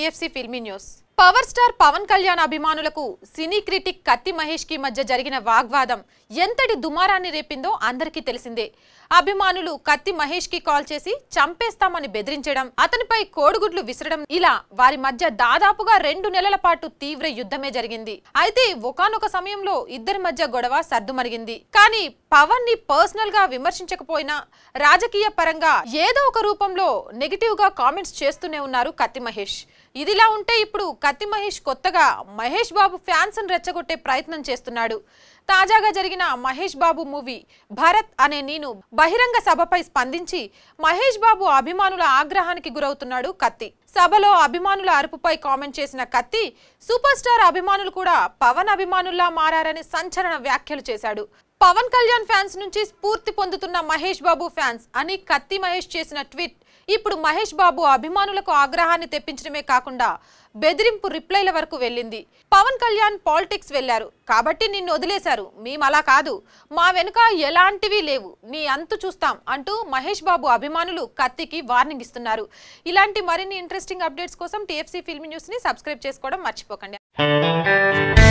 TFC filmy news power star Pavan Kalyan అభిమానులకు cine critic కత్తి మహేష్ కి మధ్య జరిగిన వాగ్వాదం ఎంతటి దుమారాన్ని రేపిందో అందరికీ తెలిసిందే అభిమానులు కత్తి మహేష్ కి కాల్ చేసి చంపేస్తామని బెదిరించడం అతనిపై కోడిగుడ్లు విసరడం ఇలా వారి మధ్య దాదాపుగా రెండు నెలల పాటు తీవ్ర యుద్ధమే జరిగింది అయితే ఒకానొక సమయంలో ఇద్దరి మధ్య గొడవ సర్దుమరిగింది కానీ పవన్ ని పర్సనల్ గా విమర్శించకపోయినా రాజకీయ పరంగా ఏదో ఒక రూపంలో నెగిటివ్ గా కామెంట్స్ చేస్తూనే ఉన్నారు కత్తి మహేష్ ఇదిలా ఉంటే ఇప్పుడు కత్తి మహేష్ కొత్తగా మహేష్ బాబు ఫ్యాన్స్ రెచ్చగొట్టే ప్రయత్నం చేస్తున్నాడు తాజాగా జరిగిన మహేష్ బాబు మూవీ భరత్ అనే నేను బహిరంగ సభపై స్పందించి మహేష్ బాబు అభిమానుల ఆగ్రహానికి గురవుతున్నాడు కత్తి సభలో అభిమానుల అరుపుపై కామెంట్ చేసిన కత్తి సూపర్ స్టార్ అభిమానులు కూడా పవన్ అభిమానుల్లా మారారని సంచలన వ్యాఖ్యలు చేశాడు పవన్ కళ్యాణ్ ఫ్యాన్స్ నుంచి స్ఫూర్తి పొందుతున్న మహేష్ బాబు ఫ్యాన్స్ అని కత్తి మహేష్ చేసిన ట్వీట్ ఇప్పుడు మహేష్ బాబు అభిమానులకు ఆగ్రహాన్ని తెప్పించడమే కాకుండా బెదిరింపు రిప్లైల వరకు వెళ్ళింది పవన్ కళ్యాణ్ పాలిటిక్స్ వెళ్లారు కాబట్టి నిన్ను వదిలేశారు మేము అలా కాదు మా వెనుక ఎలాంటివి లేవు నీ అంతు చూస్తాం అంటూ మహేష్ బాబు అభిమానులు కత్తికి వార్నింగ్ ఇస్తున్నారు ఇలాంటి మరిన్ని ఇంట్రెస్టింగ్ అప్డేట్స్ కోసం టీఎఫ్సీ ఫిల్మ్ న్యూస్ ని సబ్స్క్రైబ్ చేసుకోవడం మర్చిపోకండి